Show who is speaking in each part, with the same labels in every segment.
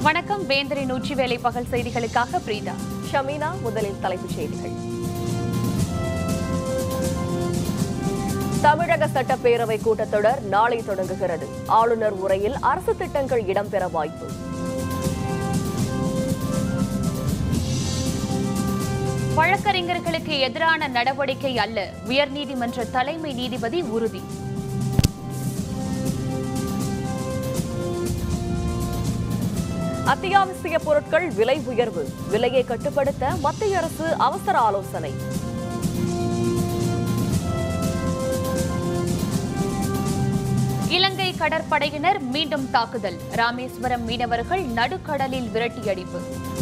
Speaker 1: வணக்கம் வேந்தரின் உச்சி வேலை பகல் செய்திகளுக்காக பிரீதா
Speaker 2: ஷமீனா முதலில் தலைப்புச் செய்திகள் தமிழக சட்டப்பேரவை கூட்டத்தொடர் நாளை தொடங்குகிறது ஆளுநர் உரையில் அரசு திட்டங்கள் இடம்பெற வாய்ப்பு
Speaker 1: வழக்கறிஞர்களுக்கு எதிரான நடவடிக்கை அல்ல உயர்நீதிமன்ற தலைமை நீதிபதி உறுதி
Speaker 2: அத்தியாவசிய பொருட்கள் விலை உயர்வு விலையை கட்டுப்படுத்த மத்திய அரசு அவசர ஆலோசனை
Speaker 1: இலங்கை கடற்படையினர் மீண்டும் தாக்குதல் ராமேஸ்வரம் மீனவர்கள் நடுக்கடலில் விரட்டியடிப்பு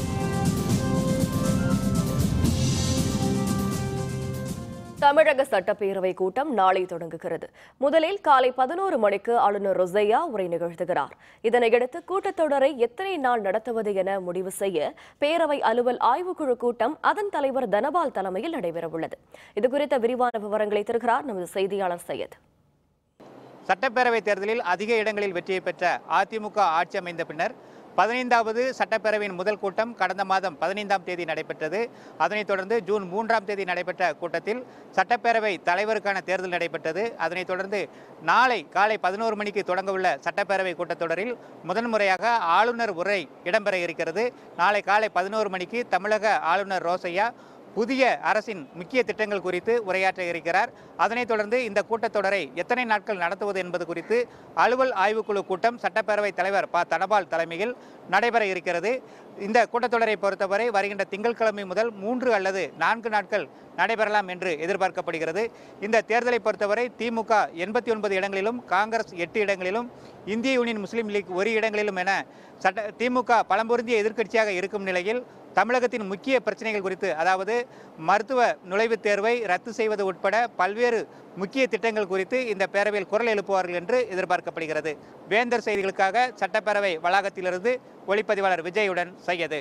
Speaker 2: தமிழக சட்டப்பேரவை கூட்டம் நாளை தொடங்குகிறது முதலில் காலை பதினோரு மணிக்கு ஆளுநர் ரொசையா உரை நிகழ்த்துகிறார் இதனையடுத்து கூட்டத்தொடரை எத்தனை நாள் நடத்துவது என முடிவு செய்ய பேரவை அலுவல் ஆய்வுக்குழு கூட்டம் அதன் தலைவர் தனபால் தலைமையில் நடைபெறவுள்ளது இதுகுறித்த விரிவான விவரங்களை தருகிறார் நமது செய்தியாளர் சையத்
Speaker 3: சட்டப்பேரவைத் தேர்தலில் அதிக இடங்களில் வெற்றியை பெற்ற அதிமுக ஆட்சி அமைந்த பின்னர் பதினைந்தாவது சட்டப்பேரவையின் முதல் கூட்டம் கடந்த மாதம் பதினைந்தாம் தேதி நடைபெற்றது அதனைத் தொடர்ந்து ஜூன் மூன்றாம் தேதி நடைபெற்ற கூட்டத்தில் சட்டப்பேரவை தலைவருக்கான தேர்தல் நடைபெற்றது அதனைத் தொடர்ந்து நாளை காலை பதினோரு மணிக்கு தொடங்கவுள்ள சட்டப்பேரவை கூட்டத்தொடரில் முதன்முறையாக ஆளுநர் உரை இடம்பெற இருக்கிறது நாளை காலை பதினோரு மணிக்கு தமிழக ஆளுநர் ரோசையா புதிய அரசின் முக்கிய திட்டங்கள் குறித்து உரையாற்ற இருக்கிறார் அதனைத் தொடர்ந்து இந்த கூட்டத்தொடரை எத்தனை நாட்கள் நடத்துவது என்பது குறித்து அலுவல் ஆய்வுக்குழு கூட்டம் சட்டப்பேரவைத் தலைவர் ப தனபால் தலைமையில் நடைபெற இருக்கிறது இந்த கூட்டத்தொடரை பொறுத்தவரை வருகின்ற திங்கட்கிழமை முதல் மூன்று அல்லது நான்கு நாட்கள் நடைபெறலாம் என்று எதிர்பார்க்கப்படுகிறது இந்த தேர்தலை பொறுத்தவரை திமுக எண்பத்தி ஒன்பது இடங்களிலும் காங்கிரஸ் எட்டு இடங்களிலும் இந்திய யூனியன் முஸ்லீம் லீக் ஒரு இடங்களிலும் என சட்ட திமுக பழம்பொருந்திய எதிர்க்கட்சியாக இருக்கும் நிலையில் தமிழகத்தின் முக்கிய பிரச்சனைகள் குறித்து அதாவது மருத்துவ நுழைவுத் தேர்வை ரத்து செய்வது உட்பட பல்வேறு முக்கிய திட்டங்கள் குறித்து இந்த பேரவையில் குரல் எழுப்புவார்கள் என்று எதிர்பார்க்கப்படுகிறது வேந்தர் செய்திகளுக்காக சட்டப்பேரவை வளாகத்திலிருந்து ஒளிப்பதிவாளர் விஜயுடன் செய்யது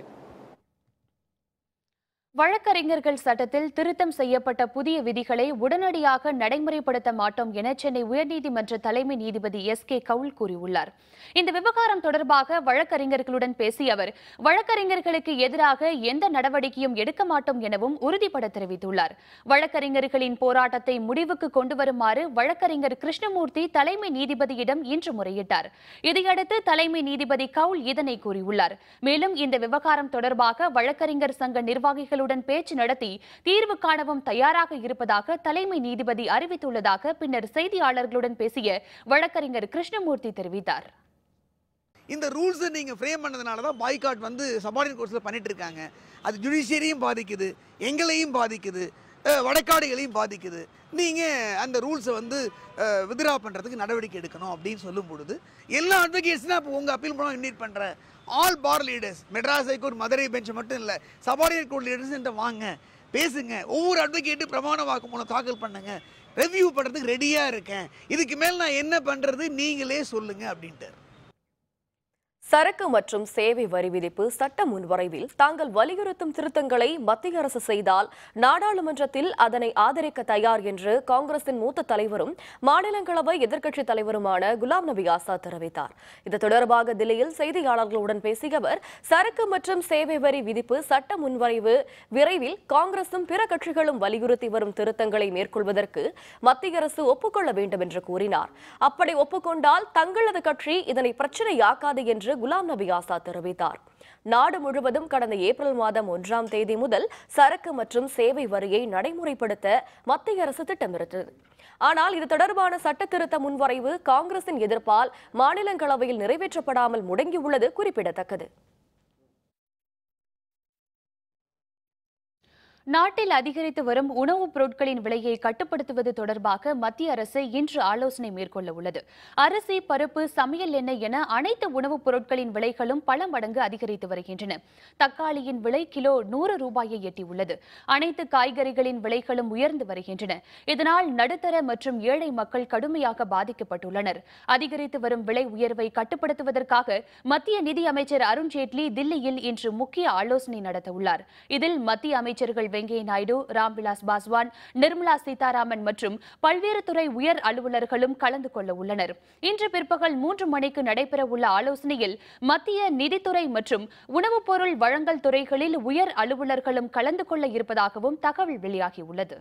Speaker 1: வழக்கறிஞர்கள் சட்டத்தில் திருத்தம் செய்யப்பட்ட புதிய விதிகளை உடனடியாக நடைமுறைப்படுத்த மாட்டோம் என சென்னை உயர்நீதிமன்ற தலைமை நீதிபதி எஸ் கே கவுல் கூறியுள்ளார் இந்த விவகாரம் தொடர்பாக வழக்கறிஞர்களுடன் பேசிய அவர் வழக்கறிஞர்களுக்கு எதிராக எந்த நடவடிக்கையும் எடுக்க மாட்டோம் எனவும் உறுதிபட தெரிவித்துள்ளார் வழக்கறிஞர்களின் போராட்டத்தை முடிவுக்கு கொண்டு வருமாறு வழக்கறிஞர் கிருஷ்ணமூர்த்தி தலைமை நீதிபதியிடம் இன்று முறையிட்டார் இதையடுத்து தலைமை நீதிபதி கவுல் இதனை கூறியுள்ளார் மேலும் இந்த விவகாரம் தொடர்பாக வழக்கறிஞர் சங்க நிர்வாகிகளுடன் பேச்சு நடத்தி தீர்வு காணவும் தயாராக இருப்பதாக தலைமை நீதிபதி அறிவித்துள்ளதாக பின்னர் செய்தியாளர்களுடன் பேசிய வழக்கறிஞர் கிருஷ்ணமூர்த்தி தெரிவித்தார்
Speaker 4: இந்த ரூல்ஸை நீங்கள் ஃப்ரேம் பண்ணதுனால தான் பாய்காட் வந்து சபார்டின் கோர்ஸில் பண்ணிட்டு இருக்காங்க அது ஜுடிஷியரியும் பாதிக்குது எங்களையும் பாதிக்குது அஹ், வழக்காடிகளையும் பாதிக்குது நீங்கள் அந்த ரூல்ஸை வந்து வித்ரா பண்ணுறதுக்கு நடவடிக்கை எடுக்கணும் அப்படின்னு சொல்லும் பொழுது எல்லா அட்வொகேட்ஸ்னா இப்போ உங்கள் அப்பீல் மூலம் இன்வைட் பண்ணுறேன் all bar leaders Madras high court Madurai bench மட்டும் இல்லை சபார்டினேட் கோர்ட் லீடர்ஸ் வாங்க பேசுங்க ஒவ்வொரு அட்வொகேட்டும் பிரமாண வாக்குமூலம் தாக்கல் பண்ணுங்க ரெவ்யூ பண்ணுறதுக்கு ரெடியாக இருக்கேன் இதுக்கு மேல் நான் என்ன பண்ணுறது நீங்களே சொல்லுங்க அப்படின்ட்டு
Speaker 2: சரக்கு மற்றும் சேவை வரி விதிப்பு சட்ட முன்வரைவில் தாங்கள் வலியுறுத்தும் திருத்தங்களை மத்திய அரசு செய்தால் நாடாளுமன்றத்தில் அதனை ஆதரிக்க தயார் என்று காங்கிரசின் மூத்த தலைவரும் மாநிலங்களவை எதிர்க்கட்சித் தலைவருமான குலாம் நபி ஆசாத் தெரிவித்தார் இது தொடர்பாக தில்லியில் செய்தியாளர்களுடன் பேசிய அவர் சரக்கு மற்றும் சேவை வரி விதிப்பு சட்ட முன்வரைவு விரைவில் காங்கிரசும் பிற கட்சிகளும் வலியுறுத்தி வரும் திருத்தங்களை மேற்கொள்வதற்கு மத்திய அரசு ஒப்புக்கொள்ள வேண்டும் என்று கூறினார் அப்படி ஒப்புக்கொண்டால் தங்களது கட்சி இதனை பிரச்சனையாக்காது என்று குலாம் நபி ஆசாத் தெரிவித்தார் நாடு முழுவதும் கடந்த ஏப்ரல் மாதம் ஒன்றாம் தேதி முதல் சரக்கு மற்றும் சேவை வரியை நடைமுறைப்படுத்த மத்திய அரசு திட்டமிட்டது ஆனால் இது தொடர்பான சட்ட திருத்த முன்வரைவு காங்கிரசின் எதிர்ப்பால் மாநிலங்களவையில் நிறைவேற்றப்படாமல் முடங்கியுள்ளது குறிப்பிடத்தக்கது
Speaker 1: நாட்டில் அதிகரித்து வரும் உணவுப் பொருட்களின் விலையை கட்டுப்படுத்துவது தொடர்பாக மத்திய அரசு இன்று ஆலோசனை மேற்கொள்ள உள்ளது அரிசி பருப்பு சமையல் எண்ணெய் என அனைத்து உணவுப் பொருட்களின் விலைகளும் பல மடங்கு அதிகரித்து வருகின்றன தக்காளியின் விலை கிலோ நூறு ரூபாயை எட்டியுள்ளது அனைத்து காய்கறிகளின் விலைகளும் உயர்ந்து வருகின்றன இதனால் நடுத்தர மற்றும் ஏழை மக்கள் கடுமையாக பாதிக்கப்பட்டுள்ளனர் அதிகரித்து வரும் விலை உயர்வை கட்டுப்படுத்துவதற்காக மத்திய நிதி அமைச்சர் அருண் ஜேட்லி தில்லியில் இன்று முக்கிய ஆலோசனை நடத்த உள்ளார் இதில் மத்திய அமைச்சர்கள் வெங்கையா நாயுடு ராம்விலாஸ் பாஸ்வான் நிர்மலா சீதாராமன் மற்றும் பல்வேறு துறை உயர் அலுவலர்களும் கலந்து கொள்ள உள்ளனர் இன்று பிற்பகல் மூன்று மணிக்கு நடைபெறவுள்ள ஆலோசனையில் மத்திய நிதித்துறை மற்றும் உணவுப் பொருள் வழங்கல் துறைகளில் உயர் அலுவலர்களும் கலந்து கொள்ள இருப்பதாகவும் தகவல் வெளியாகியுள்ளது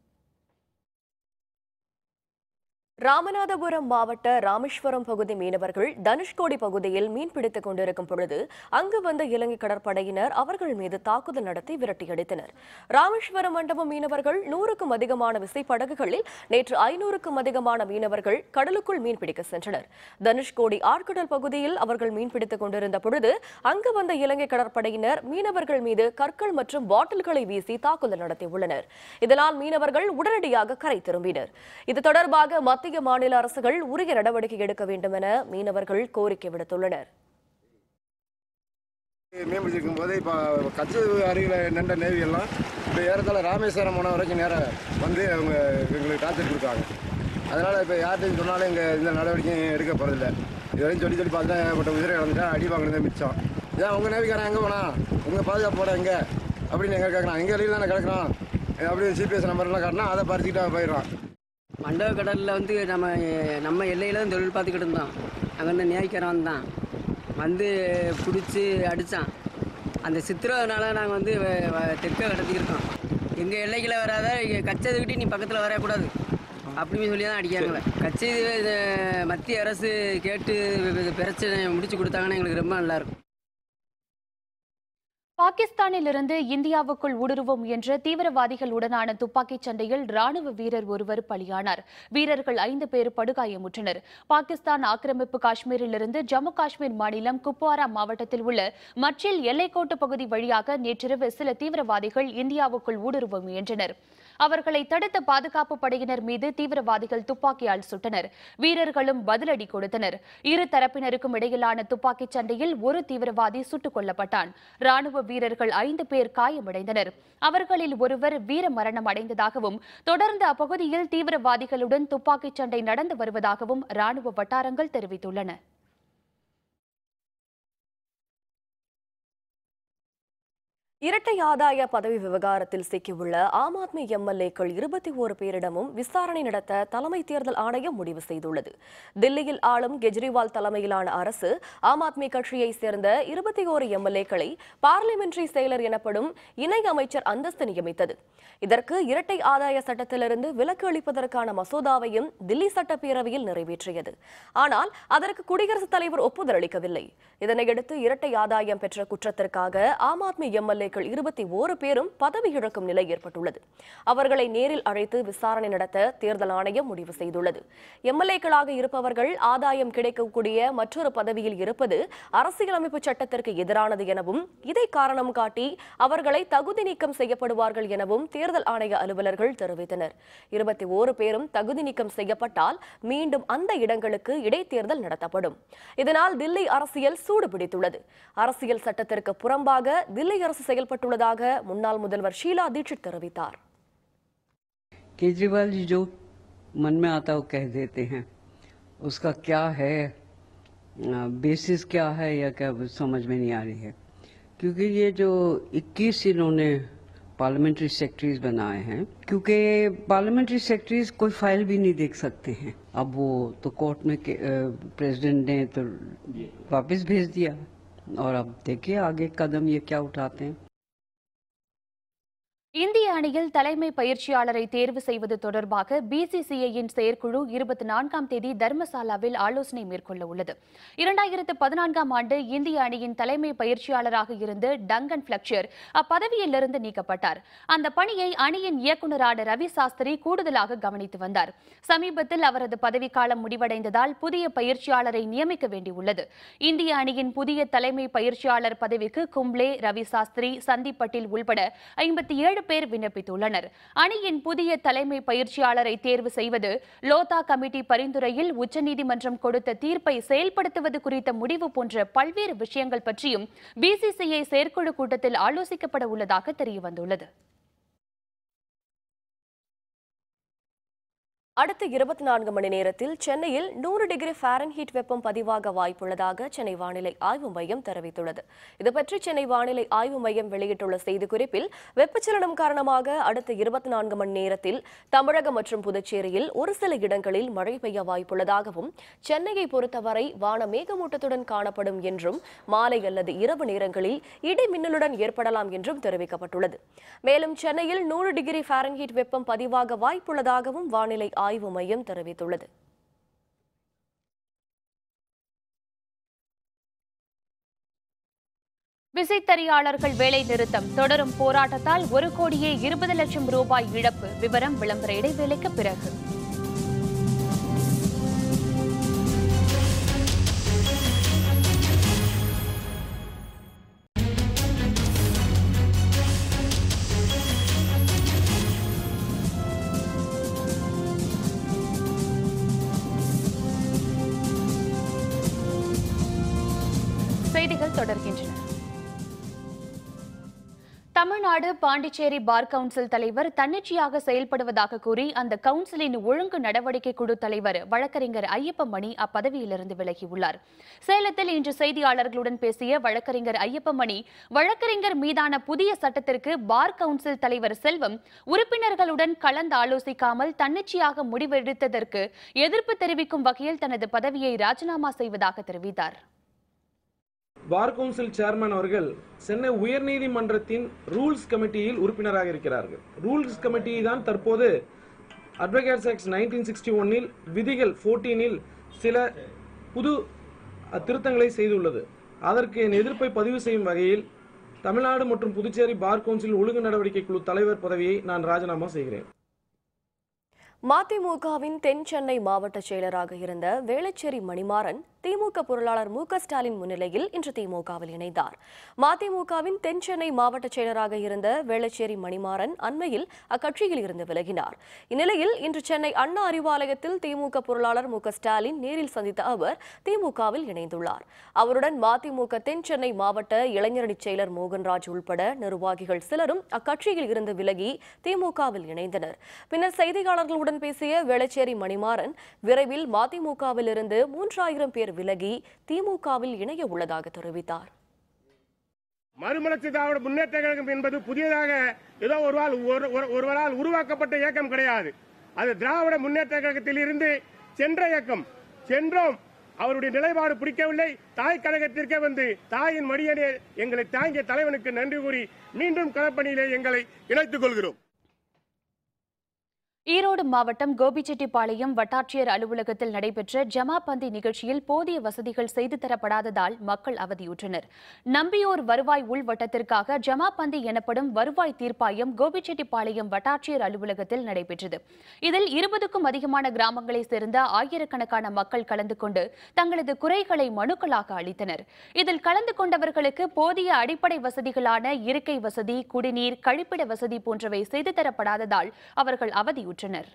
Speaker 2: ராமநாதபுரம் மாவட்ட ராமேஸ்வரம் பகுதி மீனவர்கள் தனுஷ்கோடி பகுதியில் மீன்பிடித்துக் கொண்டிருக்கும் பொழுது அங்கு வந்த இலங்கை கடற்படையினர் அவர்கள் மீது தாக்குதல் நடத்தி விரட்டியடித்தனர் ராமேஸ்வரம் மண்டபம் மீனவர்கள் நூறுக்கும் அதிகமான விசைப்படகுகளில் நேற்று ஐநூறுக்கும் அதிகமான மீனவர்கள் கடலுக்குள் மீன்பிடிக்க சென்றனர் தனுஷ்கோடி ஆழ்கடல் பகுதியில் அவர்கள் மீன்பிடித்துக் கொண்டிருந்த பொழுது அங்கு வந்த இலங்கை கடற்படையினர் மீனவர்கள் மீது கற்கள் மற்றும் பாட்டில்களை வீசி தாக்குதல் நடத்தியுள்ளனர் இதனால் மீனவர்கள் உடனடியாக கரை திரும்பினர் இது தொடர்பாக மத்திய மாநில அரசுகள் உரிய நடவடிக்கை எடுக்க வேண்டும் என மீனவர்கள் கோரிக்கை விடுத்துள்ளனர்
Speaker 5: மீன் பிடிச்சிருக்கும் போது இப்போ கட்சி அருகில் நின்ற நேவி எல்லாம் இப்போ ஏறத்தாழ ராமேஸ்வரம் போன வரைக்கும் நேரம் வந்து அவங்க எங்களுக்கு டார்ச்சர் கொடுக்காங்க அதனால் இப்போ யார்கிட்டையும் சொன்னாலும் இங்கே இந்த நடவடிக்கையும் எடுக்க போகிறதில்ல இதுவரையும் சொல்லி சொல்லி பார்த்துட்டா ஏகப்பட்ட உதிரை இழந்துட்டா அடி வாங்கினதே மிச்சம் ஏன் உங்கள் நேவிக்காரன் எங்கே போனா உங்கள் பாதுகாப்போட எங்கே அப்படின்னு எங்கே கேட்குறான் எங்கள் வெளியில் தானே கிடக்குறான் அப்படி சிபிஎஸ் நம்பர்லாம் காட்டினா அதை பறிச்சுக்கிட்டு போயிடுறான்
Speaker 6: மண்டப கடலில் வந்து நம்ம நம்ம எல்லையில் தான் தொழில் பார்த்துக்கிட்டு இருந்தோம் அங்கே வந்து நேய்க்கிறவன் வந்தான் வந்து பிடிச்சி அடித்தான் அந்த சித்திரவதனால நாங்கள் வந்து வ- வ- தெற்க கடத்திக்கிருக்கோம் எங்கள் எல்லைக்குள்ள வராத இங்க கச்சதுக்கிட்டு நீ பக்கத்தில் வரக்கூடாது அப்படின்னு சொல்லி தான் அடிக்காங்க கட்சி இது மத்திய அரசு கேட்டு இது பிரச்சனை முடிச்சு கொடுத்தாங்கன்னா எங்களுக்கு ரொம்ப நல்லாயிருக்கும்
Speaker 1: பாகிஸ்தானிலிருந்து இந்தியாவுக்குள் ஊடுருவ முயன்ற தீவிரவாதிகளுடனான துப்பாக்கிச் சண்டையில் ராணுவ வீரர் ஒருவர் பலியானார் வீரர்கள் ஐந்து பேர் படுகாயமுற்றனர் பாகிஸ்தான் ஆக்கிரமிப்பு காஷ்மீரிலிருந்து ஜம்மு காஷ்மீர் மாநிலம் குப்வாரா மாவட்டத்தில் உள்ள மச்சில் எல்லைக்கோட்டு பகுதி வழியாக நேற்றிரவு சில தீவிரவாதிகள் இந்தியாவுக்குள் ஊடுருவ முயன்றனர் அவர்களை தடுத்த பாதுகாப்பு படையினர் மீது தீவிரவாதிகள் துப்பாக்கியால் சுட்டனர் வீரர்களும் பதிலடி கொடுத்தனர் இரு தரப்பினருக்கும் இடையிலான துப்பாக்கிச் சண்டையில் ஒரு தீவிரவாதி சுட்டுக் கொல்லப்பட்டான் ராணுவ வீரர்கள் ஐந்து பேர் காயமடைந்தனர் அவர்களில் ஒருவர் வீர மரணம் அடைந்ததாகவும் தொடர்ந்து அப்பகுதியில் தீவிரவாதிகளுடன் துப்பாக்கிச் சண்டை நடந்து வருவதாகவும் ராணுவ வட்டாரங்கள் தெரிவித்துள்ளன
Speaker 2: இரட்டை ஆதாய பதவி விவகாரத்தில் சிக்கியுள்ள ஆம் ஆத்மி எம்எல்ஏக்கள் இருபத்தி ஓரு பேரிடமும் விசாரணை நடத்த தலைமை தேர்தல் ஆணையம் முடிவு செய்துள்ளது தில்லியில் ஆளும் கெஜ்ரிவால் தலைமையிலான அரசு ஆம் ஆத்மி கட்சியைச் சேர்ந்த இருபத்தி ஓரு எம்எல்ஏக்களை பார்லிமென்டரி செயலர் எனப்படும் இணை அமைச்சர் அந்தஸ்து நியமித்தது இதற்கு இரட்டை ஆதாய சட்டத்திலிருந்து விலக்கு அளிப்பதற்கான மசோதாவையும் தில்லி சட்டப்பேரவையில் நிறைவேற்றியது ஆனால் அதற்கு குடியரசுத் தலைவர் ஒப்புதல் அளிக்கவில்லை இதனையடுத்து இரட்டை ஆதாயம் பெற்ற குற்றத்திற்காக ஆம் ஆத்மி எம்எல்ஏக்கள் இருபத்தி ஓரு பேரும் பதவி இழக்கும் நிலை ஏற்பட்டுள்ளது அவர்களை நேரில் அழைத்து விசாரணை நடத்த தேர்தல் ஆணையம் முடிவு செய்துள்ளது எம்எல்ஏக்களாக இருப்பவர்கள் ஆதாயம் கிடைக்கக்கூடிய மற்றொரு பதவியில் இருப்பது அரசியலமைப்பு சட்டத்திற்கு எதிரானது எனவும் இதை காரணம் காட்டி அவர்களை தகுதி நீக்கம் செய்யப்படுவார்கள் எனவும் தேர்தல் ஆணைய அலுவலர்கள் தெரிவித்தனர் இருபத்தி ஓரு பேரும் தகுதி நீக்கம் செய்யப்பட்டால் மீண்டும் அந்த இடங்களுக்கு இடைத்தேர்தல் நடத்தப்படும் இதனால் தில்லி அரசியல் சூடு பிடித்துள்ளது அரசியல் சட்டத்திற்கு புறம்பாக தில்லி அரசு செயல்பட்டுள்ளதாக முன்னாள் முதல்வர் ஷீலா தீட்சித் தெரிவித்தார்
Speaker 6: केजरीवाल जी जो मन में आता वो कह देते हैं उसका क्या है बेसिस क्या है या क्या समझ में नहीं आ रही है क्योंकि ये जो 21 इन्होंने पार्लियामेंट्री सेक्रेटरीज बनाए हैं क्योंकि पार्लियामेंट्री सेक्रेटरीज कोई फाइल भी नहीं देख सकते हैं अब वो तो कोर्ट में प्रेसिडेंट ने तो वापस भेज दिया और अब देखिए आगे कदम ये क्या उठाते हैं
Speaker 1: இந்திய அணியில் தலைமை பயிற்சியாளரை தேர்வு செய்வது தொடர்பாக பிசிசிஐயின் செயற்குழு இருபத்தி நான்காம் தேதி தர்மசாலாவில் ஆலோசனை மேற்கொள்ள உள்ளது இரண்டாயிரத்து பதினான்காம் ஆண்டு இந்திய அணியின் தலைமை பயிற்சியாளராக இருந்த டங்கன் பிளக்சர் அப்பதவியிலிருந்து நீக்கப்பட்டார் அந்த பணியை அணியின் இயக்குநரான ரவி சாஸ்திரி கூடுதலாக கவனித்து வந்தார் சமீபத்தில் அவரது பதவிக்காலம் முடிவடைந்ததால் புதிய பயிற்சியாளரை நியமிக்க வேண்டியுள்ளது இந்திய அணியின் புதிய தலைமை பயிற்சியாளர் பதவிக்கு கும்ப்ளே ரவி சாஸ்திரி சந்தீப் பட்டேல் உள்பட ஐம்பத்தி ஏழு பேர் விண்ணப்பித்துள்ளனர் அணியின் புதிய தலைமை பயிற்சியாளரை தேர்வு செய்வது லோதா கமிட்டி பரிந்துரையில் உச்சநீதிமன்றம் கொடுத்த தீர்ப்பை செயல்படுத்துவது குறித்த முடிவு போன்ற பல்வேறு விஷயங்கள் பற்றியும் பிசிசிஐ செயற்குழு கூட்டத்தில் ஆலோசிக்கப்பட உள்ளதாக தெரியவந்துள்ளது
Speaker 2: அடுத்த இருபத்தி நான்கு மணி நேரத்தில் சென்னையில் நூறு டிகிரி ஃபாரன்ஹீட் வெப்பம் பதிவாக வாய்ப்புள்ளதாக சென்னை வானிலை ஆய்வு மையம் தெரிவித்துள்ளது இதுபற்றி சென்னை வானிலை ஆய்வு மையம் வெளியிட்டுள்ள செய்திக்குறிப்பில் வெப்பச்சலனம் காரணமாக அடுத்த இருபத்தி நான்கு மணி நேரத்தில் தமிழகம் மற்றும் புதுச்சேரியில் ஒரு சில இடங்களில் மழை பெய்ய வாய்ப்புள்ளதாகவும் சென்னையை பொறுத்தவரை வான மேகமூட்டத்துடன் காணப்படும் என்றும் மாலை அல்லது இரவு நேரங்களில் இடி மின்னலுடன் ஏற்படலாம் என்றும் தெரிவிக்கப்பட்டுள்ளது மேலும் சென்னையில் நூறு டிகிரி ஃபாரன்ஹீட் வெப்பம் பதிவாக வாய்ப்புள்ளதாகவும் வானிலை ஆய்வு மையம் தெரிவித்துள்ளது
Speaker 1: விசைத்தறியாளர்கள் வேலை நிறுத்தம் தொடரும் போராட்டத்தால் ஒரு கோடியே இருபது லட்சம் ரூபாய் இழப்பு விவரம் விளம்பர இடைவேளைக்கு பிறகு செய்திகள் தொடர்கின்றன தமிழ்நாடு பாண்டிச்சேரி பார் கவுன்சில் தலைவர் தன்னிச்சையாக செயல்படுவதாக கூறி அந்த கவுன்சிலின் ஒழுங்கு நடவடிக்கை குழு தலைவர் வழக்கறிஞர் ஐயப்பமணி அப்பதவியிலிருந்து விலகியுள்ளார் சேலத்தில் இன்று செய்தியாளர்களுடன் பேசிய வழக்கறிஞர் ஐயப்பமணி வழக்கறிஞர் மீதான புதிய சட்டத்திற்கு பார் கவுன்சில் தலைவர் செல்வம் உறுப்பினர்களுடன் கலந்து ஆலோசிக்காமல் தன்னிச்சையாக முடிவெடுத்ததற்கு எதிர்ப்பு தெரிவிக்கும் வகையில் தனது பதவியை ராஜினாமா செய்வதாக தெரிவித்தார்
Speaker 7: பார் கவுன்சில் சேர்மன் அவர்கள் சென்னை உயர்நீதிமன்றத்தின் ரூல்ஸ் கமிட்டியில் உறுப்பினராக இருக்கிறார்கள் ரூல்ஸ் கமிட்டி தான் தற்போது அட்வொகேட்ஸ் ஆக்ட் நைன்டீன் சிக்ஸ்டி ஒன்னில் விதிகள் ஃபோர்டீனில் சில புது அஹ், திருத்தங்களை செய்துள்ளது அதற்கு என் எதிர்ப்பை பதிவு செய்யும் வகையில் தமிழ்நாடு மற்றும் புதுச்சேரி பார் கவுன்சில் ஒழுங்கு நடவடிக்கை குழு தலைவர் பதவியை நான் ராஜினாமா செய்கிறேன்
Speaker 2: மதிமுகவின் தென் சென்னை மாவட்ட செயலராக இருந்த வேளச்சேரி மணிமாறன் திமுக பொருளாளர் மு க ஸ்டாலின் முன்னிலையில் இன்று திமுகவில் இணைந்தார் மதிமுகவின் தென் சென்னை மாவட்ட செயலராக இருந்த வேளச்சேரி மணிமாறன் அண்மையில் அக்கட்சியில் இருந்து விலகினார் இந்நிலையில் இன்று சென்னை அண்ணா அறிவாலயத்தில் திமுக பொருளாளர் மு க ஸ்டாலின் நேரில் சந்தித்த அவர் திமுகவில் இணைந்துள்ளார் அவருடன் மதிமுக தென் சென்னை மாவட்ட இளைஞரணி செயலர் மோகன்ராஜ் உள்பட நிர்வாகிகள் சிலரும் அக்கட்சியில் இருந்து விலகி திமுகவில் இணைந்தனர் பின்னர் செய்தியாளர்களுடன் பேசிய வேளச்சேரி மணிமாறன் விரைவில் மதிமுகவில் இருந்து மூன்றாயிரம் பேர் விலகி திமுகவில் இணைய உள்ளதாக தெரிவித்தார்
Speaker 8: மறுமலர்ச்சி திராவிட முன்னேற்ற கழகம் என்பது புதியதாக ஏதோ ஒருவால் ஒரு- ஒரு- ஒருவரால் உருவாக்கப்பட்ட இயக்கம் கிடையாது அது திராவிட முன்னேற்ற கழகத்தில் இருந்து சென்ற இயக்கம் சென்றோம் அவருடைய நிலைப்பாடு பிடிக்கவில்லை தாய் கழகத்திற்கே வந்து தாயின் மடியனே எங்களை தாங்கிய தலைவனுக்கு நன்றி கூறி மீண்டும் களப்பணியிலே எங்களை இணைத்துக் கொள்கிறோம்
Speaker 1: ஈரோடு மாவட்டம் கோபிச்செட்டிப்பாளையம் வட்டாட்சியர் அலுவலகத்தில் நடைபெற்ற ஜமாபந்தி நிகழ்ச்சியில் போதிய வசதிகள் செய்து தரப்படாததால் மக்கள் அவதியுற்றனர் நம்பியோர் வருவாய் உள்வட்டத்திற்காக ஜமாபந்தி எனப்படும் வருவாய் தீர்ப்பாயம் கோபிச்செட்டிப்பாளையம் வட்டாட்சியர் அலுவலகத்தில் நடைபெற்றது இதில் இருபதுக்கும் அதிகமான கிராமங்களைச் சேர்ந்த ஆயிரக்கணக்கான மக்கள் கலந்து கொண்டு தங்களது குறைகளை மனுக்களாக அளித்தனர் இதில் கலந்து கொண்டவர்களுக்கு போதிய அடிப்படை வசதிகளான இருக்கை வசதி குடிநீர் கழிப்பிட வசதி போன்றவை செய்து தரப்படாததால் அவர்கள் அவதியுற்றனர்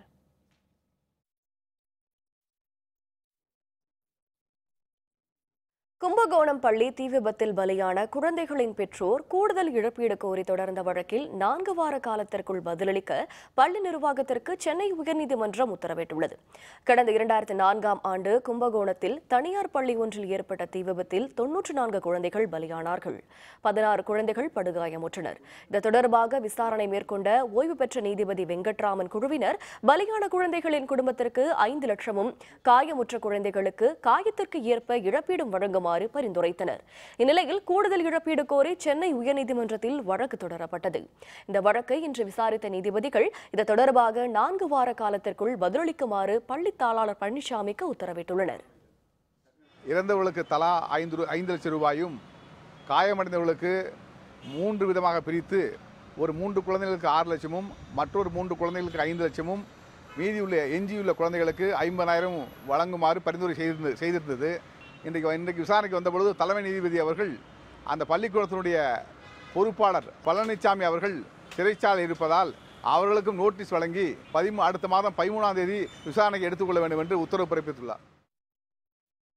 Speaker 2: கும்பகோணம் பள்ளி தீ விபத்தில் பலியான குழந்தைகளின் பெற்றோர் கூடுதல் இழப்பீடு கோரி தொடர்ந்த வழக்கில் நான்கு வார காலத்திற்குள் பதிலளிக்க பள்ளி நிர்வாகத்திற்கு சென்னை உயர்நீதிமன்றம் உத்தரவிட்டுள்ளது கடந்த இரண்டாயிரத்தி நான்காம் ஆண்டு கும்பகோணத்தில் தனியார் பள்ளி ஒன்றில் ஏற்பட்ட தீ விபத்தில் தொன்னூற்று நான்கு குழந்தைகள் பலியானார்கள் பதினாறு குழந்தைகள் படுகாயமுற்றனர் இது தொடர்பாக விசாரணை மேற்கொண்ட ஓய்வு பெற்ற நீதிபதி வெங்கட்ராமன் குழுவினர் பலியான குழந்தைகளின் குடும்பத்திற்கு ஐந்து லட்சமும் காயமுற்ற குழந்தைகளுக்கு காயத்திற்கு ஏற்ப இழப்பீடும் வழங்குமாறு பரிந்துரைத்தனர் இந்நிலையில் கூடுதல் இழப்பீடு கோரி சென்னை உயர்நீதிமன்றத்தில் வழக்கு தொடரப்பட்டது இந்த வழக்கை இன்று விசாரித்த நீதிபதிகள் இது தொடர்பாக நான்கு வார காலத்திற்குள் பதிலளிக்குமாறு பள்ளி தாளாளர் பழனிசாமிக்கு உத்தரவிட்டுள்ளனர்
Speaker 9: இறந்தவர்களுக்கு தலா ஐந்து ரு- ஐந்து லட்சம் ரூபாயும் காயமடைந்தவர்களுக்கு மூன்று விதமாக பிரித்து ஒரு மூன்று குழந்தைகளுக்கு ஆறு லட்சமும் மற்றொரு மூன்று குழந்தைகளுக்கு ஐந்து லட்சமும் மீதியுள்ள எஞ்சியுள்ள குழந்தைகளுக்கு ஐம்பதாயிரம் வழங்குமாறு பரிந்துரை செய்திருந்த செய்திருந்தது இன்றைக்கு இன்றைக்கு விசாரணைக்கு வந்தபொழுது தலைமை நீதிபதி அவர்கள் அந்த பள்ளிக்கூடத்தினுடைய பொறுப்பாளர் பழனிசாமி அவர்கள் சிறைச்சாலை இருப்பதால் அவர்களுக்கும் நோட்டீஸ் வழங்கி பதிமூ அடுத்த மாதம் பதிமூணாம் தேதி விசாரணைக்கு எடுத்துக்கொள்ள வேண்டும் என்று உத்தரவு பிறப்பித்துள்ளார்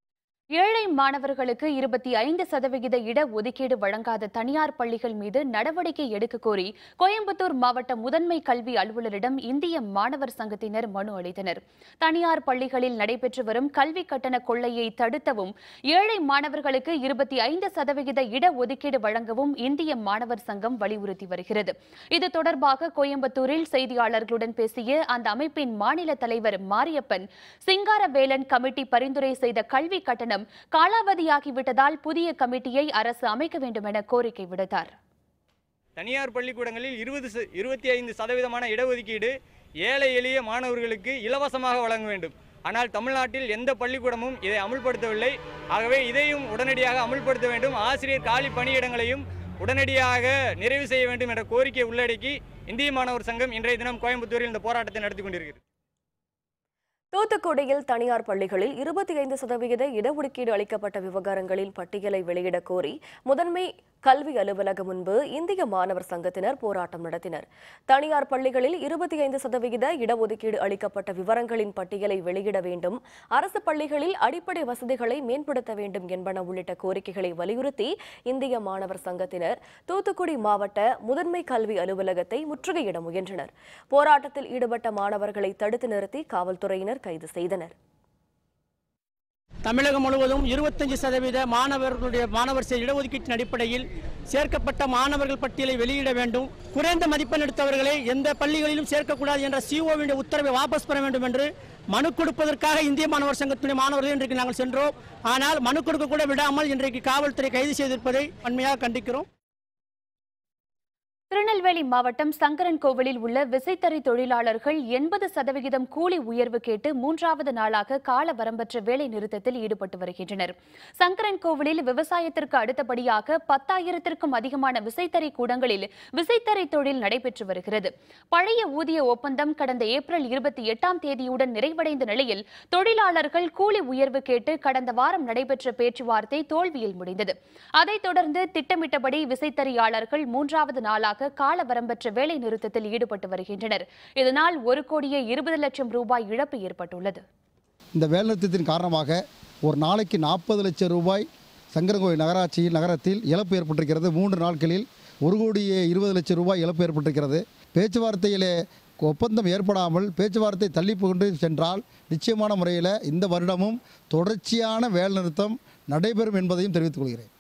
Speaker 1: ஏழை மாணவர்களுக்கு இருபத்தி ஐந்து சதவிகித இட ஒதுக்கீடு வழங்காத தனியார் பள்ளிகள் மீது நடவடிக்கை எடுக்க கோரி கோயம்புத்தூர் மாவட்ட முதன்மை கல்வி அலுவலரிடம் இந்திய மாணவர் சங்கத்தினர் மனு அளித்தனர் தனியார் பள்ளிகளில் நடைபெற்று வரும் கல்வி கட்டண கொள்ளையை தடுத்தவும் ஏழை மாணவர்களுக்கு இருபத்தி ஐந்து சதவிகித இட ஒதுக்கீடு வழங்கவும் இந்திய மாணவர் சங்கம் வலியுறுத்தி வருகிறது இது தொடர்பாக கோயம்புத்தூரில் செய்தியாளர்களுடன் பேசிய அந்த அமைப்பின் மாநில தலைவர் மாரியப்பன் சிங்காரவேலன் கமிட்டி பரிந்துரை செய்த கல்வி கட்டணம் காலாவதியாகிவிட்டதால் புதிய கமிட்டியை அரசு அமைக்க வேண்டும் என கோரிக்கை விடுத்தார்
Speaker 10: தனியார் பள்ளிக்கூடங்களில் இருபது இருபத்தி ஐந்து சதவீதமான இடஒதுக்கீடு ஏழை எளிய மாணவர்களுக்கு இலவசமாக வழங்க வேண்டும் ஆனால் தமிழ்நாட்டில் எந்த பள்ளிக்கூடமும் இதை அமுல்படுத்தவில்லை ஆகவே இதையும் உடனடியாக அமுல்படுத்த வேண்டும் ஆசிரியர் காலி பணியிடங்களையும் உடனடியாக நிறைவு செய்ய வேண்டும் என்ற கோரிக்கையை உள்ளடக்கி இந்திய மாணவர் சங்கம் இன்றைய தினம் கோயம்புத்தூரில் இந்த போராட்டத்தை நடத்தி கொண்டிருக்கிறது
Speaker 2: தூத்துக்குடியில் தனியார் பள்ளிகளில் இருபத்தி ஐந்து சதவிகித இடஒதுக்கீடு அளிக்கப்பட்ட விவகாரங்களின் பட்டியலை வெளியிடக் கோரி முதன்மை கல்வி அலுவலகம் முன்பு இந்திய மாணவர் சங்கத்தினர் போராட்டம் நடத்தினர் தனியார் பள்ளிகளில் இருபத்தி ஐந்து சதவிகித இடஒதுக்கீடு அளிக்கப்பட்ட விவரங்களின் பட்டியலை வெளியிட வேண்டும் அரசு பள்ளிகளில் அடிப்படை வசதிகளை மேம்படுத்த வேண்டும் என்பன உள்ளிட்ட கோரிக்கைகளை வலியுறுத்தி இந்திய மாணவர் சங்கத்தினர் தூத்துக்குடி மாவட்ட முதன்மை கல்வி அலுவலகத்தை முற்றுகையிட முயன்றனர் போராட்டத்தில் ஈடுபட்ட மாணவர்களை தடுத்து நிறுத்தி காவல்துறையினர் கைது செய்தனர்
Speaker 11: தமிழகம் முழுவதும் இருபத்தஞ்சு சதவீத மாணவர்களுடைய மாணவர் சே- இடஒதுக்கீட்டின் அடிப்படையில் சேர்க்கப்பட்ட மாணவர்கள் பட்டியலை வெளியிட வேண்டும் குறைந்த மதிப்பெண் எடுத்தவர்களை எந்த பள்ளிகளிலும் சேர்க்கக்கூடாது என்ற சிஓவின் உத்தரவை வாபஸ் பெற வேண்டும் என்று மனு கொடுப்பதற்காக இந்திய மாணவர் சங்கத்துடைய மாணவர்கள் இன்றைக்கு நாங்கள் சென்றோம் ஆனால் மனு கொடுக்க கூட விடாமல் இன்றைக்கு காவல்துறை கைது செய்திருப்பதை வன்மையாக கண்டிக்கிறோம்
Speaker 1: திருநெல்வேலி மாவட்டம் சங்கரன் கோவிலில் உள்ள விசைத்தறி தொழிலாளர்கள் எண்பது சதவிகிதம் கூலி உயர்வு கேட்டு மூன்றாவது நாளாக கால வரம்பற்ற வேலை நிறுத்தத்தில் ஈடுபட்டு வருகின்றனர் சங்கரன் கோவிலில் விவசாயத்திற்கு அடுத்தபடியாக பத்தாயிரத்திற்கும் அதிகமான விசைத்தறி கூடங்களில் விசைத்தறி தொழில் நடைபெற்று வருகிறது பழைய ஊதிய ஒப்பந்தம் கடந்த ஏப்ரல் இருபத்தி எட்டாம் தேதியுடன் நிறைவடைந்த நிலையில் தொழிலாளர்கள் கூலி உயர்வு கேட்டு கடந்த வாரம் நடைபெற்ற பேச்சுவார்த்தை தோல்வியில் முடிந்தது அதைத் தொடர்ந்து திட்டமிட்டபடி விசைத்தறியாளர்கள் மூன்றாவது நாளாக கால வரம்பற்ற வேலை நிறுத்தத்தில் ஈடுபட்டு வருகின்றனர் இதனால் ஒரு கோடியே இருபது லட்சம் ரூபாய் இழப்பு ஏற்பட்டுள்ளது
Speaker 12: இந்த வேலைநிறுத்தத்தின் காரணமாக ஒரு நாளைக்கு நாற்பது லட்சம் ரூபாய் சங்கரங்கோயில் நகராட்சியில் நகரத்தில் இழப்பு ஏற்பட்டிருக்கிறது மூன்று நாட்களில் ஒரு கோடியே இருபது லட்சம் ரூபாய் இழப்பு ஏற்பட்டிருக்கிறது பேச்சுவார்த்தையிலே ஒப்பந்தம் ஏற்படாமல் பேச்சுவார்த்தை தள்ளி கொண்டு சென்றால் நிச்சயமான முறையில் இந்த வருடமும் தொடர்ச்சியான வேலைநிறுத்தம் நடைபெறும் என்பதையும் தெரிவித்துக் கொள்கிறேன்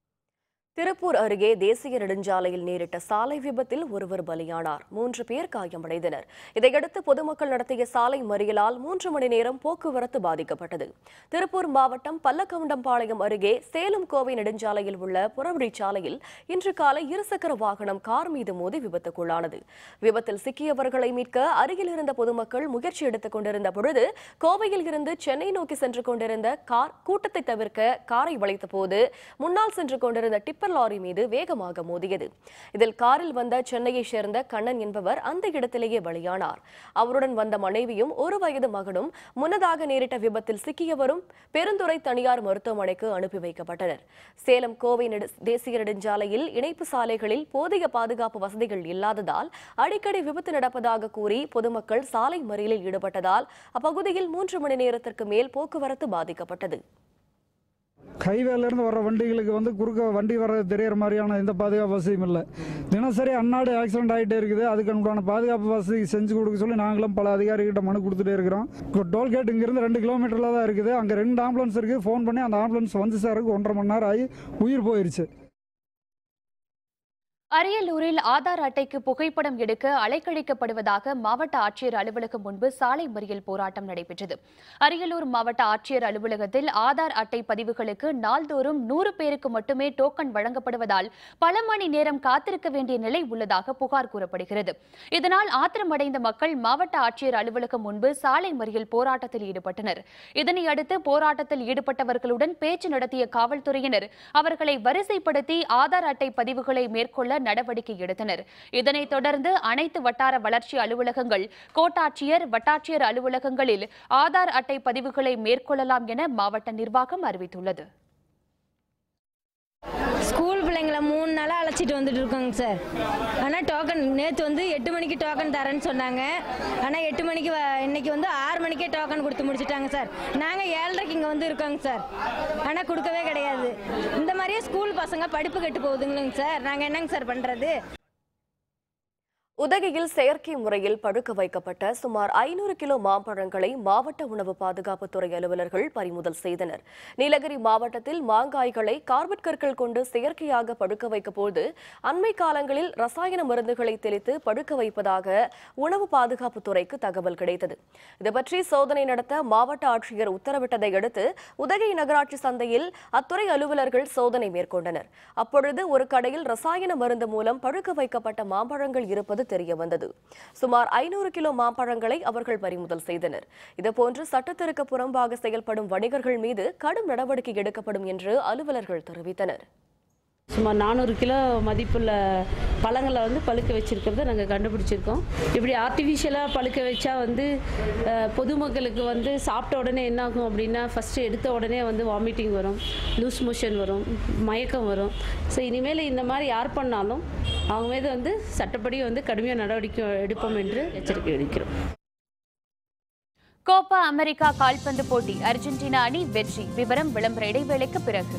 Speaker 2: திருப்பூர் அருகே தேசிய நெடுஞ்சாலையில் நேரிட்ட சாலை விபத்தில் ஒருவர் பலியானார் மூன்று பேர் காயமடைந்தனர் இதையடுத்து பொதுமக்கள் நடத்திய சாலை மறியலால் மூன்று மணி நேரம் போக்குவரத்து பாதிக்கப்பட்டது திருப்பூர் மாவட்டம் பல்லக்கவுண்டம்பாளையம் அருகே சேலம் கோவை நெடுஞ்சாலையில் உள்ள புறவழிச்சாலையில் இன்று காலை இருசக்கர வாகனம் கார் மீது மோதி விபத்துக்குள்ளானது விபத்தில் சிக்கியவர்களை மீட்க அருகில் இருந்த பொதுமக்கள் முயற்சி எடுத்துக் கொண்டிருந்த பொழுது கோவையில் இருந்து சென்னை நோக்கி சென்று கொண்டிருந்த கார் கூட்டத்தை தவிர்க்க காரை வளைத்த போது முன்னால் சென்று கொண்டிருந்த டிப்பர் லாரி மீது வேகமாக மோதியது இதில் காரில் வந்த சென்னையைச் சேர்ந்த கண்ணன் என்பவர் அந்த இடத்திலேயே பலியானார் அவருடன் வந்த மனைவியும் ஒரு வயது மகனும் முன்னதாக நேரிட்ட விபத்தில் சிக்கியவரும் பெருந்துறை தனியார் மருத்துவமனைக்கு அனுப்பி வைக்கப்பட்டனர் சேலம் கோவை நெடு தேசிய நெடுஞ்சாலையில் இணைப்பு சாலைகளில் போதிய பாதுகாப்பு வசதிகள் இல்லாததால் அடிக்கடி விபத்து நடப்பதாக கூறி பொதுமக்கள் சாலை மறியலில் ஈடுபட்டதால் அப்பகுதியில் மூன்று மணி நேரத்திற்கு மேல் போக்குவரத்து பாதிக்கப்பட்டது
Speaker 13: ஹைவேலேருந்து வர்ற வண்டிகளுக்கு வந்து குறுக்க வண்டி வர்றது தெரியற மாதிரியான எந்த பாதுகாப்பு வசதியும் இல்லை தினசரி அன்னாடு ஆக்சிடென்ட் ஆகிட்டே இருக்குது அதுக்கு உண்டான பாதுகாப்பு வசதி செஞ்சு கொடுக்க சொல்லி நாங்களும் பல அதிகாரிகிட்ட மனு கொடுத்துட்டே இருக்கிறோம் இப்போ டோல்கேட் இங்கேருந்து ரெண்டு கிலோமீட்டரில் தான் இருக்குது அங்கே ரெண்டு ஆம்புலன்ஸ் இருக்குது ஃபோன் பண்ணி அந்த ஆம்புலன்ஸ் வந்து சேருக்கு ஒன்றரை மணி நேரம் ஆகி உயிர் போயிருச்சு
Speaker 1: அரியலூரில் ஆதார் அட்டைக்கு புகைப்படம் எடுக்க அலைக்கழிக்கப்படுவதாக மாவட்ட ஆட்சியர் அலுவலகம் முன்பு சாலை மறியல் போராட்டம் நடைபெற்றது அரியலூர் மாவட்ட ஆட்சியர் அலுவலகத்தில் ஆதார் அட்டை பதிவுகளுக்கு நாள்தோறும் நூறு பேருக்கு மட்டுமே டோக்கன் வழங்கப்படுவதால் பல மணி நேரம் காத்திருக்க வேண்டிய நிலை உள்ளதாக புகார் கூறப்படுகிறது இதனால் ஆத்திரமடைந்த மக்கள் மாவட்ட ஆட்சியர் அலுவலகம் முன்பு சாலை மறியல் போராட்டத்தில் ஈடுபட்டனர் இதனை அடுத்து போராட்டத்தில் ஈடுபட்டவர்களுடன் பேச்சு நடத்திய காவல்துறையினர் அவர்களை வரிசைப்படுத்தி ஆதார் அட்டை பதிவுகளை மேற்கொள்ள நடவடிக்கை எடுத்தனர் இதனைத் தொடர்ந்து அனைத்து வட்டார வளர்ச்சி அலுவலகங்கள் கோட்டாட்சியர் வட்டாட்சியர் அலுவலகங்களில் ஆதார் அட்டை பதிவுகளை மேற்கொள்ளலாம் என மாவட்ட நிர்வாகம் அறிவித்துள்ளது
Speaker 14: ஸ்கூல் பிள்ளைங்கள மூணு நாளாக அழைச்சிட்டு வந்துட்டு இருக்கோங்க சார் ஆனால் டோக்கன் நேற்று வந்து எட்டு மணிக்கு டோக்கன் தரேன்னு சொன்னாங்க ஆனால் எட்டு மணிக்கு வ- இன்னைக்கு வந்து ஆறு மணிக்கே டோக்கன் கொடுத்து முடிச்சிட்டாங்க சார் நாங்கள் ஏழரைக்கு இங்கே வந்து இருக்கோங்க சார் ஆனால் கொடுக்கவே கிடையாது இந்த மாதிரியே ஸ்கூல் பசங்க படிப்பு கெட்டு போகுதுங்களேங்க சார் நாங்கள் என்னங்க சார் பண்ணுறது
Speaker 2: உதகையில் செயற்கை முறையில் பழுக்க வைக்கப்பட்ட சுமார் ஐநூறு கிலோ மாம்பழங்களை மாவட்ட உணவு பாதுகாப்புத்துறை அலுவலர்கள் பறிமுதல் செய்தனர் நீலகிரி மாவட்டத்தில் மாங்காய்களை கார்பட் கற்கள் கொண்டு செயற்கையாக பழுக்க வைக்கப்போது அண்மை காலங்களில் ரசாயன மருந்துகளை தெளித்து பழுக்க வைப்பதாக உணவு பாதுகாப்புத்துறைக்கு தகவல் கிடைத்தது இதுபற்றி சோதனை நடத்த மாவட்ட ஆட்சியர் உத்தரவிட்டதை அடுத்து உதகை நகராட்சி சந்தையில் அத்துறை அலுவலர்கள் சோதனை மேற்கொண்டனர் அப்பொழுது ஒரு கடையில் ரசாயன மருந்து மூலம் பழுக்க வைக்கப்பட்ட மாம்பழங்கள் இருப்பது தெரிய வந்தது சுமார் ஐநூறு கிலோ மாம்பழங்களை அவர்கள் பறிமுதல் செய்தனர் இதுபோன்று சட்டத்திற்கு புறம்பாக செயல்படும் வணிகர்கள் மீது கடும் நடவடிக்கை எடுக்கப்படும் என்று அலுவலர்கள் தெரிவித்தனர்
Speaker 15: சுமார் நானூறு கிலோ மதிப்புள்ள பழங்களை வந்து பழுக்க வச்சிருக்கிறத நாங்கள் கண்டுபிடிச்சிருக்கோம் இப்படி ஆர்டிஃபிஷியலாக பழுக்க வச்சா வந்து அஹ், பொதுமக்களுக்கு வந்து சாப்பிட்ட உடனே என்ன ஆகும் அப்படின்னா ஃபஸ்ட்டு எடுத்த உடனே வந்து வாமிட்டிங் வரும் லூஸ் மோஷன் வரும் மயக்கம் வரும் ஸோ இனிமேல் இந்த மாதிரி யார் பண்ணாலும் அவங்க மீது வந்து சட்டப்படி வந்து கடுமையாக நடவடிக்கை எடுப்போம் என்று எச்சரிக்கை விடுக்கிறோம்
Speaker 1: கோப்பா அமெரிக்கா கால்பந்து போட்டி அர்ஜென்டினா அணி வெற்றி விவரம் விளம்பர இடைவேளைக்கு பிறகு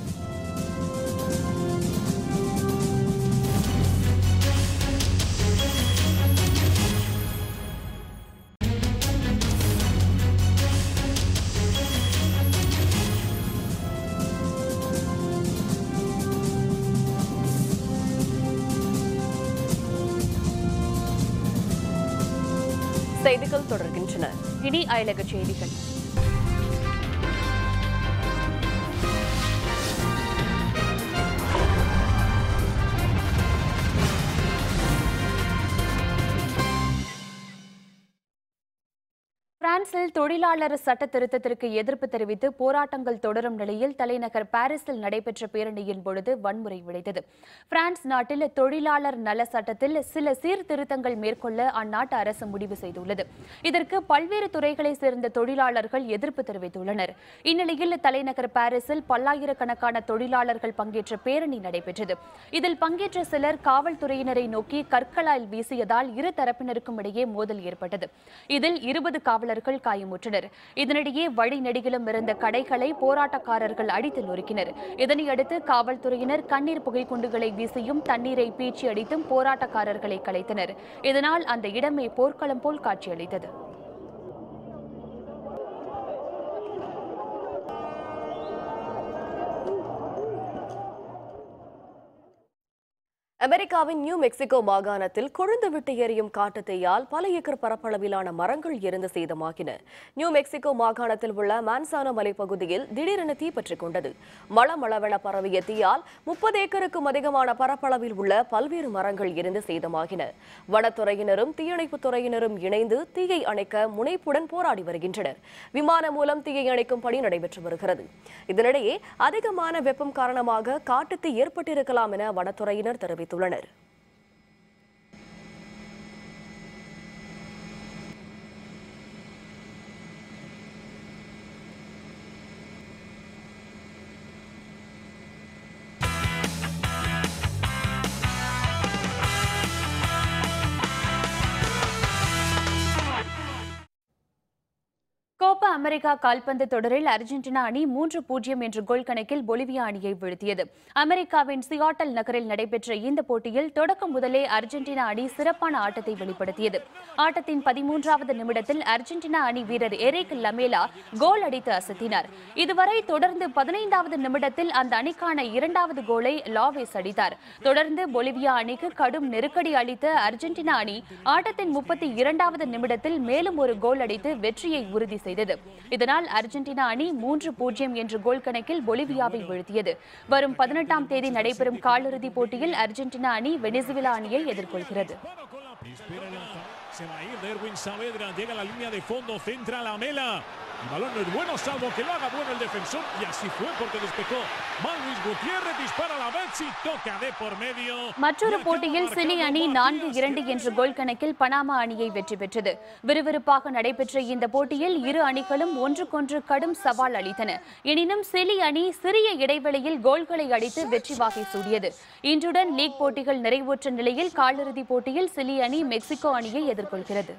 Speaker 2: செய்திகள் தொடர்கின்றன
Speaker 1: இனி அயலக செய்திகள் பிரான்சில் தொழிலாளர் சட்ட திருத்தத்திற்கு எதிர்ப்பு தெரிவித்து போராட்டங்கள் தொடரும் நிலையில் தலைநகர் பாரிஸில் நடைபெற்ற பேரணியின் பொழுது வன்முறை விளைந்தது பிரான்ஸ் நாட்டில் தொழிலாளர் நல சட்டத்தில் சில சீர்திருத்தங்கள் மேற்கொள்ள அந்நாட்டு அரசு முடிவு செய்துள்ளது இதற்கு பல்வேறு துறைகளைச் சேர்ந்த தொழிலாளர்கள் எதிர்ப்பு தெரிவித்துள்ளனர் இந்நிலையில் தலைநகர் பாரிஸில் பல்லாயிரக்கணக்கான தொழிலாளர்கள் பங்கேற்ற பேரணி நடைபெற்றது இதில் பங்கேற்ற சிலர் காவல்துறையினரை நோக்கி கற்களால் வீசியதால் இரு தரப்பினருக்கும் இடையே மோதல் ஏற்பட்டது இதில் இருபது காவலர்கள் காயமுற்றனர் இதனிடையே வழி நெடுகிலும் இருந்த கடைகளை போராட்டக்காரர்கள் அடித்து நொறுக்கினர் இதனையடுத்து காவல்துறையினர் கண்ணீர் புகைக்குண்டுகளை வீசியும் தண்ணீரை பீச்சி அடித்தும் போராட்டக்காரர்களை கலைத்தனர் இதனால் அந்த இடமே போர்க்களம் போல் காட்சியளித்தது
Speaker 2: அமெரிக்காவின் நியூ மெக்சிகோ மாகாணத்தில் கொழுந்து விட்டு எரியும் காட்டுத்தீயால் பல ஏக்கர் பரப்பளவிலான மரங்கள் எரிந்து சேதமாகின நியூ மெக்சிகோ மாகாணத்தில் உள்ள மான்சானோ மலைப்பகுதியில் திடீரென தீப்பற்றிக் கொண்டது மளமளவென பரவிய தீயால் முப்பது ஏக்கருக்கும் அதிகமான பரப்பளவில் உள்ள பல்வேறு மரங்கள் எரிந்து சேதமாகின வனத்துறையினரும் தீயணைப்புத் துறையினரும் இணைந்து தீயை அணைக்க முனைப்புடன் போராடி வருகின்றனர் விமானம் மூலம் தீயை அணைக்கும் பணி நடைபெற்று வருகிறது இதனிடையே அதிகமான வெப்பம் காரணமாக காட்டுத்தீ ஏற்பட்டிருக்கலாம் என வனத்துறையினர் தெரிவித்துள்ளனர்
Speaker 1: கோப்பா அமெரிக்கா கால்பந்து தொடரில் அர்ஜென்டினா அணி மூன்று பூஜ்ஜியம் என்ற கோல் கணக்கில் பொலிவியா அணியை வீழ்த்தியது அமெரிக்காவின் சியாட்டல் நகரில் நடைபெற்ற இந்த போட்டியில் தொடக்கம் முதலே அர்ஜென்டினா அணி சிறப்பான ஆட்டத்தை வெளிப்படுத்தியது ஆட்டத்தின் பதிமூன்றாவது நிமிடத்தில் அர்ஜென்டினா அணி வீரர் எரிக் லமேலா கோல் அடித்து அசத்தினார் இதுவரை தொடர்ந்து பதினைந்தாவது நிமிடத்தில் அந்த அணிக்கான இரண்டாவது கோலை லாவேஸ் அடித்தார் தொடர்ந்து பொலிவியா அணிக்கு கடும் நெருக்கடி அளித்த அர்ஜென்டினா அணி ஆட்டத்தின் முப்பத்தி இரண்டாவது நிமிடத்தில் மேலும் ஒரு கோல் அடித்து வெற்றியை உறுதி செய்தது இதனால் அர்ஜென்டினா அணி மூன்று பூஜ்ஜியம் என்ற கோல் கணக்கில் பொலிவியாவை வீழ்த்தியது வரும் பதினெட்டாம் தேதி நடைபெறும் காலிறுதிப் போட்டியில் அர்ஜென்டினா அணி வெனிசுவேலா அணியை எதிர்கொள்கிறது
Speaker 16: Espera el lanza- Se va a ir Derwin Saavedra. Llega a la línea de fondo. Centra la mela. El balón no es bueno, salvo que lo haga bueno el defensor. Y así fue porque despejó. Mal Luis Gutiérrez dispara la vez y toca de por medio.
Speaker 1: மற்றொரு போட்டியில் Chile அணி நான்கு இரண்டு என்ற கோல் கணக்கில் Panama அணியை வெற்றி பெற்றது விறுவிறுப்பாக நடைபெற்ற இந்த போட்டியில் இரு அணிகளும் ஒன்றுக்கொன்று கடும் சவால் அளித்தன எனினும் சிலி அணி சிறிய இடைவெளியில் கோல்களை அடித்து வெற்றி வாகை சூடியது இன்றுடன் லீக் போட்டிகள் நிறைவுற்ற நிலையில் காலிறுதிப் போட்டியில் சிலி அணி மெக்சிகோ அணியை எதிர்கொள்கிறது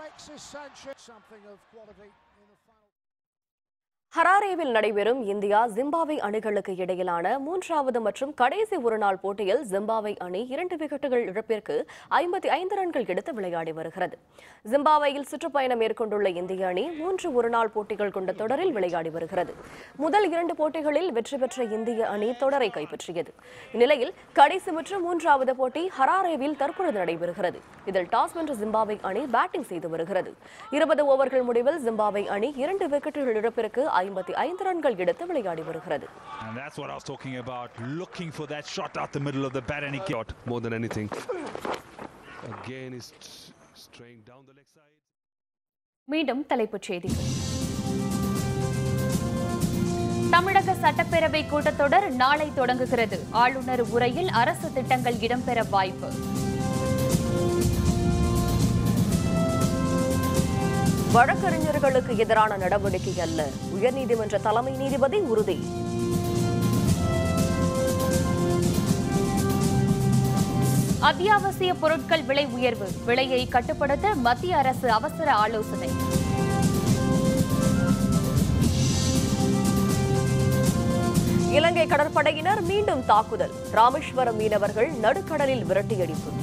Speaker 2: ஹராரேவில் நடைபெறும் இந்தியா ஜிம்பாப்வே அணிகளுக்கு இடையிலான மூன்றாவது மற்றும் கடைசி ஒருநாள் போட்டியில் ஜிம்பாப்வே அணி இரண்டு விக்கெட்டுகள் இழப்பிற்கு ஐம்பத்தி ஐந்து ரன்கள் எடுத்து விளையாடி வருகிறது ஜிம்பாப்வேயில் சுற்றுப்பயணம் மேற்கொண்டுள்ள இந்திய அணி மூன்று ஒருநாள் போட்டிகள் கொண்ட தொடரில் விளையாடி வருகிறது முதல் இரண்டு போட்டிகளில் வெற்றி பெற்ற இந்திய அணி தொடரை கைப்பற்றியது இந்நிலையில் கடைசி மற்றும் மூன்றாவது போட்டி ஹராரேவில் தற்பொழுது நடைபெறுகிறது இதில் டாஸ் வென்ற ஜிம்பாப்வே அணி பேட்டிங் செய்து வருகிறது இருபது ஓவர்கள் முடிவில் ஜிம்பாப்வே அணி இரண்டு விக்கெட்டுகள் இழப்பிற்கு ஐம்பத்தி ஐந்து ரன்கள் எடுத்து விளையாடி வருகிறது
Speaker 17: And that's what I was talking about, looking for that shot out the middle of the bat and he got
Speaker 18: more than anything. Again, is straying down the leg side.
Speaker 1: மீண்டும் தலைப்புச் செய்திகள் தமிழக சட்டப்பேரவை கூட்டத்தொடர் நாளை தொடங்குகிறது ஆளுநர் உரையில் அரசு திட்டங்கள் இடம்பெற வாய்ப்பு
Speaker 2: வழக்கறிஞர்களுக்கு எதிரான நடவடிக்கை அல்ல உயர்நீதிமன்ற தலைமை நீதிபதி உறுதி
Speaker 1: அத்தியாவசிய பொருட்கள் விலை உயர்வு விலையை கட்டுப்படுத்த மத்திய அரசு அவசர ஆலோசனை
Speaker 2: இலங்கை கடற்படையினர் மீண்டும் தாக்குதல் ராமேஸ்வரம் மீனவர்கள் நடுக்கடலில் விரட்டியடிப்பு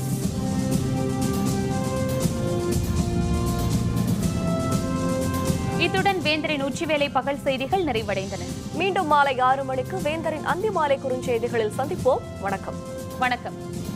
Speaker 1: இத்துடன் வேந்தரின் உச்சிவேளை பகல் செய்திகள் நிறைவடைந்தன
Speaker 2: மீண்டும் மாலை ஆறு மணிக்கு வேந்தரின் அந்தி மாலை குறுஞ்செய்திகளில் சந்திப்போம் வணக்கம்
Speaker 1: வணக்கம்